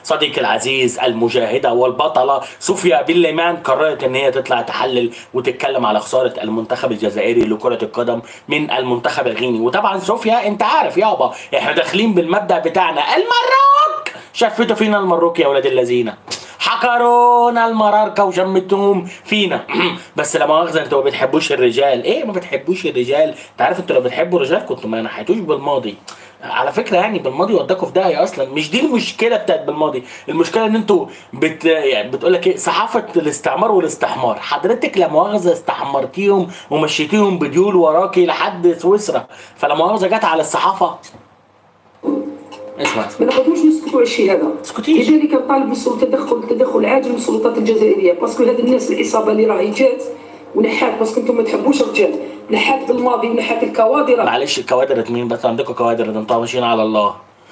صديقي العزيز المجاهده والبطله صوفيا بن قررت ان هي تطلع تحلل وتتكلم على خساره المنتخب الجزائري لكره القدم من المنتخب الغيني وطبعا صوفيا انت عارف يابا احنا داخلين بالمبدا بتاعنا المروك شفتوا فينا المروك يا ولاد اللذينه حكرونا المراركه وشمتهم فينا بس لا مؤاخذه انتوا ما بتحبوش الرجال ايه ما بتحبوش الرجال انت عارف انتوا لو بتحبوا الرجال كنتوا ما نحيتوش بالماضي على فكره يعني بالماضي وداكوا في داهيه اصلا مش دي المشكله بتاعت بالماضي المشكله ان انتوا بت يعني بتقول لك ايه صحافه الاستعمار والاستحمار حضرتك لا مؤاخذه استحمرتيهم ومشيتيهم بديول وراكي لحد سويسرا فلا مؤاخذه جت على الصحافه اسمع ما نقدروش نسكتوا على الشيء هذا اسكتيش لذلك نطالب بالتدخل التدخل عاجل من السلطات الجزائريه باسكو هاد الناس الاصابه اللي راهي جات ونحات باسكو انتم ما تحبوش الرجال نحات بالماضي ونحات الكوادر معلش الكوادر مين بس عندكم كوادر ده انتوا ماشيين على الله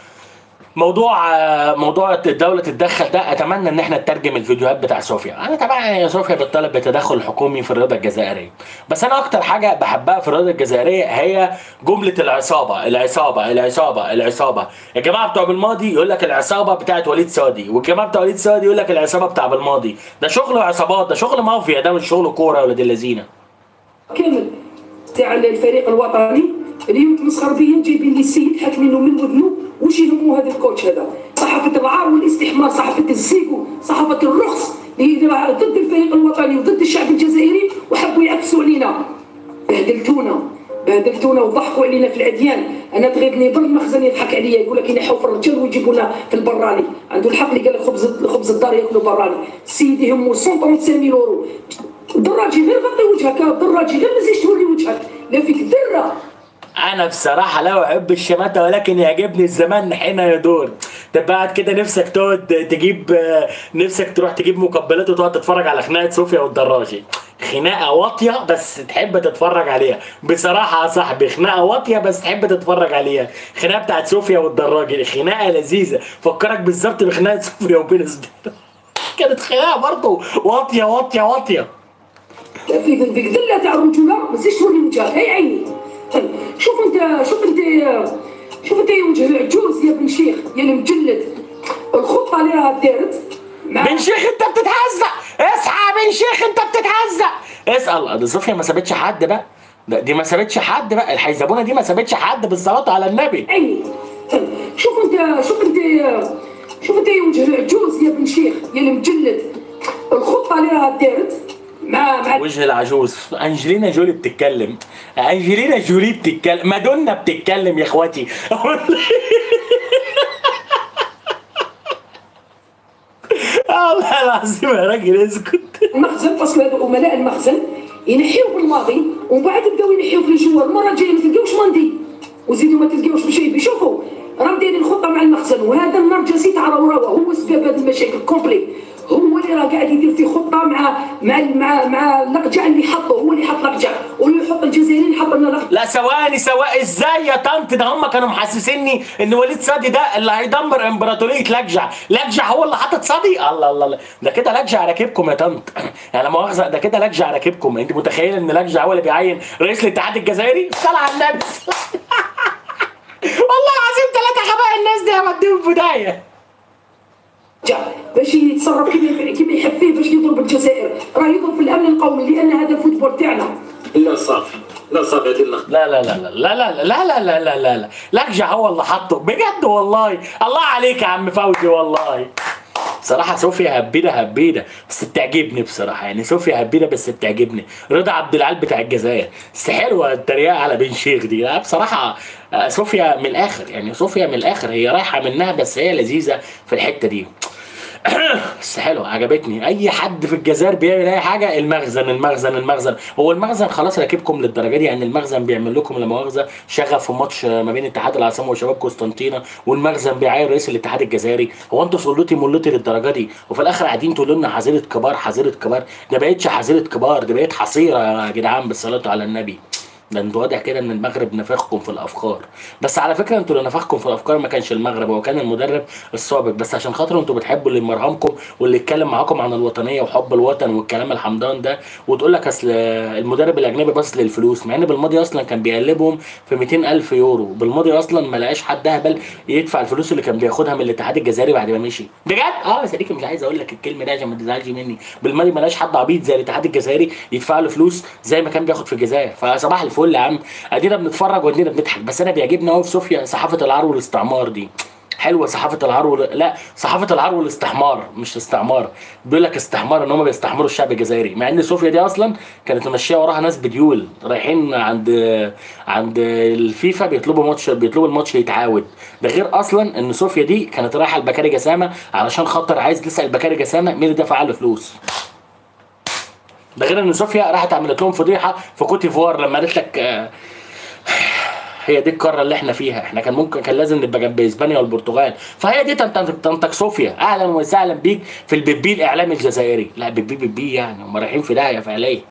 موضوع موضوع الدولة تتدخل ده اتمنى ان احنا نترجم الفيديوهات بتاع صوفيا انا طبعا يا صوفيا بتطالب بتدخل حكومي في الرياضة الجزائرية بس انا اكتر حاجة بحبها في الرياضة الجزائرية هي جملة العصابة العصابة العصابة العصابة يا جماعة بتوع بالماضي يقول لك العصابة بتاعت وليد سادي والجماعة بتوع وليد سادي يقول لك العصابة بتاع بالماضي ده شغل عصابات ده شغل مافيا ده مش شغل كورة يا ولاد اللذينة كامل تاع الفريق الوطني اليوم تمسخر بيا جايبين لي السيد حاكمينه من ودنه وش يهمو هذا الكوتش هذا صحافه العار والاستحمار صحافه الزيكو صحافه الرخص اللي ضد الفريق الوطني وضد الشعب الجزائري وحبوا يعكسوا علينا بهدلتونا بهدلتونا وضحكوا علينا في الاديان انا تغيظني ضل المخزن يضحك عليا يقول لك ينحوا في الرجال ويجيبوا لنا في البراني عنده الحق اللي قال لك خبز خبز الدار ياكلوا براني سيدي يهمو 135 يورو دراجي غير غطي وجهك دراجي غير ما تزيدش توري وجهك لا فيك دره انا بصراحه لا احب الشماتة ولكن يعجبني الزمان حين يدور تبقى قاعد كده نفسك تقعد تجيب نفسك تروح تجيب مقبلات وتقعد تتفرج على خناقه صوفيا والدراجي خناقه واطيه بس تحب تتفرج عليها بصراحه يا صاحبي خناقه واطيه بس تحب تتفرج عليها خناقه بتاعت صوفيا والدراجي خناقه لذيذه فكرك بالظبط بخناقه صوفيا وبين كانت خناقه برضه واطيه واطيه واطيه في في ذله تاع الرجوله ما تزيدش توري وجهك هي عيني شوف انت شوف انت شوف انت يا وجه العجوز يا بن شيخ يا المجلد الخطه اللي راها دارت بن شيخ انت بتتهزق اصحى بن شيخ انت بتتهزق اسال دي صوفيا ما سابتش حد بقى دي ما سابتش حد بقى الحيزبونه دي ما سابتش حد بالصلاه على النبي عيني شوف انت شوف انت شوف انت يا وجه العجوز يا بن شيخ يا المجلد الخطه اللي راها دارت مع مع وجه العجوز انجلينا جولي بتتكلم انجلينا جولي بتتكلم مادونا بتتكلم يا اخواتي والله العظيم يا راجل اسكت المخزن فصل هذو امناء المخزن ينحيو في الماضي ومن بعد يبداو ينحيو في الجوا المره الجايه ما تلقاوش ماندي وزيدوا ما تلقاوش بشيء شوفوا راهم دايرين الخطه مع المخزن وهذا النرجسي تاع راهو هو سبب هذه المشاكل كومبلي هو اللي راه قاعد يدير في خطه مع مع مع مع الاقجع اللي حطه هو اللي حط الاقجع واللي يحط الجزائريين حط لنا الاقجع لا ثواني ثواني ازاي يا طنط ده هم كانوا محسسيني ان وليد صادي ده اللي هيدمر امبراطوريه لجع لجع هو اللي حاطط صادي الله الله الله ده كده لجع راكبكم يا طنط يعني مؤاخذه ده كده لجع راكبكم انت متخيل ان لجع هو اللي بيعين رئيس الاتحاد الجزائري صلى على النبي والله العظيم ثلاثه غباء الناس دي هوديهم في داهيه باش يتصرف كيما كيما يحب فيه باش يضرب الجزائر راه يضرب في الامن القومي لان هذا الفوتبول تاعنا لا صافي لا صافي هذه اللقطه لا لا لا لا لا لا لا لا لا لا لا لكجع هو اللي حطه بجد والله الله عليك يا عم فوزي والله بصراحة صوفيا هبيدة هبيدة بس بتعجبني بصراحة يعني صوفيا هبيدة بس بتعجبني رضا عبد العال بتاع الجزائر بس حلوة التريقة على بن شيخ دي بصراحة صوفيا من الآخر يعني صوفيا من الآخر هي رايحة منها بس هي لذيذة في الحتة دي بس حلو عجبتني اي حد في الجزائر بيعمل اي حاجه المخزن المخزن المخزن هو المخزن خلاص راكبكم للدرجه دي يعني المخزن بيعمل لكم لا مؤاخذه شغف في ماتش ما بين اتحاد العاصمه وشباب قسطنطينه والمخزن بيعاير رئيس الاتحاد الجزائري هو انتوا صلتي ملتي للدرجه دي وفي الاخر قاعدين تقولوا لنا حظيره كبار حظيره كبار ده بقتش حظيره كبار ده بقت حصيره يا جدعان بالصلاه على النبي ده انتوا واضح كده ان المغرب نفخكم في الافكار بس على فكره انتوا اللي نفخكم في الافكار ما كانش المغرب هو كان المدرب السابق بس عشان خاطر انتوا بتحبوا اللي مرهمكم واللي يتكلم معاكم عن الوطنيه وحب الوطن والكلام الحمضان ده وتقول لك اصل المدرب الاجنبي بس للفلوس مع ان بالماضي اصلا كان بيقلبهم في 200 الف يورو بالماضي اصلا ما لقاش حد اهبل يدفع الفلوس اللي كان بياخدها من الاتحاد الجزائري بعد ما مشي بجد اه يا صديقي مش عايز اقول لك الكلمه دي عشان ما تزعلش مني بالماضي ما لقاش حد عبيط زي الاتحاد الجزائري يدفع له فلوس زي ما كان بياخد في الجزائر فصباح الفل يا عم ادينا بنتفرج وادينا بنضحك بس انا بيعجبني قوي في صوفيا صحافه العار والاستعمار دي حلوه صحافه العار وال... لا صحافه العار والاستحمار مش استعمار بيقول لك استحمار ان هم بيستحمروا الشعب الجزائري مع ان صوفيا دي اصلا كانت ماشيه وراها ناس بديول رايحين عند عند الفيفا بيطلبوا ماتش بيطلبوا الماتش يتعاود ده غير اصلا ان صوفيا دي كانت رايحه لبكاري جسامه علشان خاطر عايز تسال بكاري جسامه مين اللي دفع له فلوس ده غير ان صوفيا راحت عملت لهم فضيحه في كوت ديفوار لما قالت لك آه، هي دي القاره اللي احنا فيها احنا كان ممكن كان لازم نبقى جنب اسبانيا والبرتغال فهي دي تنتج تنتج صوفيا اهلا وسهلا بيك في البيبي الاعلامي الجزائري لا بيبي بيبي يعني هم رايحين في داهيه فعليا